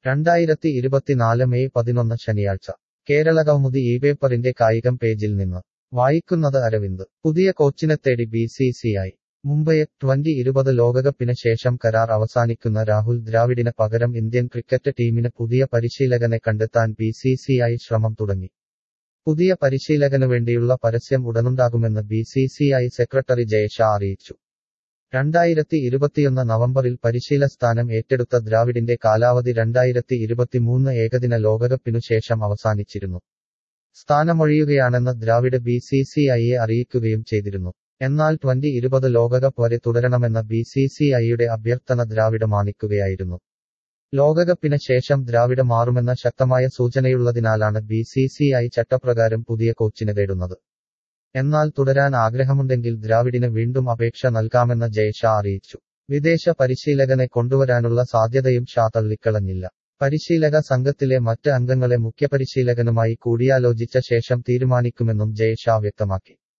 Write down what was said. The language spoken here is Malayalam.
രണ്ടായിരത്തി ഇരുപത്തിനാല് മെയ് പതിനൊന്ന് ശനിയാഴ്ച കേരള കൗമുദി ഈ പേപ്പറിന്റെ കായികം പേജിൽ നിന്ന് വായിക്കുന്നത് അരവിന്ദ് പുതിയ കോച്ചിനെ തേടി B C C I Mumbai twenty ഇരുപത് ലോകകപ്പിന് ശേഷം കരാർ അവസാനിക്കുന്ന രാഹുൽ ദ്രാവിഡിന് പകരം ഇന്ത്യൻ ക്രിക്കറ്റ് ടീമിന് പുതിയ പരിശീലകനെ കണ്ടെത്താൻ ബി സി സി ഐ ശ്രമം തുടങ്ങി പുതിയ പരിശീലകനു വേണ്ടിയുള്ള പരസ്യം ഉടനുണ്ടാകുമെന്ന് B C C I secretary Jay Shah അറിയിച്ചു രണ്ടായിരത്തി ഇരുപത്തിയൊന്ന് നവംബറിൽ പരിശീല സ്ഥാനം ഏറ്റെടുത്ത ദ്രാവിഡിന്റെ കാലാവധി രണ്ടായിരത്തി ഇരുപത്തിമൂന്ന് ഏകദിന ലോകകപ്പിനു ശേഷം അവസാനിച്ചിരുന്നു സ്ഥാനമൊഴിയുകയാണെന്ന് ദ്രാവിഡ് ബി സി സി ഐയെ അറിയിക്കുകയും ചെയ്തിരുന്നു എന്നാൽ ട്വന്റി ഇരുപത് ലോകകപ്പ് വരെ തുടരണമെന്ന ബി സി സി ഐയുടെ അഭ്യർത്ഥന ദ്രാവിഡ് മാനിക്കുകയായിരുന്നു ലോകകപ്പിന് ശേഷം ദ്രാവിഡ് മാറുമെന്ന ശക്തമായ സൂചനയുള്ളതിനാലാണ് ബി സി സി ഐ ചട്ടപ്രകാരം പുതിയ കോച്ചിനെ തേടുന്നത് എന്നാൽ തുടരാൻ ആഗ്രഹമുണ്ടെങ്കിൽ ദ്രാവിഡിന് വീണ്ടും അപേക്ഷ നൽകാമെന്ന് ജയഷാ അറിയിച്ചു വിദേശ പരിശീലകനെ കൊണ്ടുവരാനുള്ള സാധ്യതയും ഷാ തള്ളിക്കളഞ്ഞില്ല പരിശീലക സംഘത്തിലെ മറ്റ് അംഗങ്ങളെ മുഖ്യപരിശീലകനുമായി കൂടിയാലോചിച്ച ശേഷം തീരുമാനിക്കുമെന്നും ജയഷാ വ്യക്തമാക്കി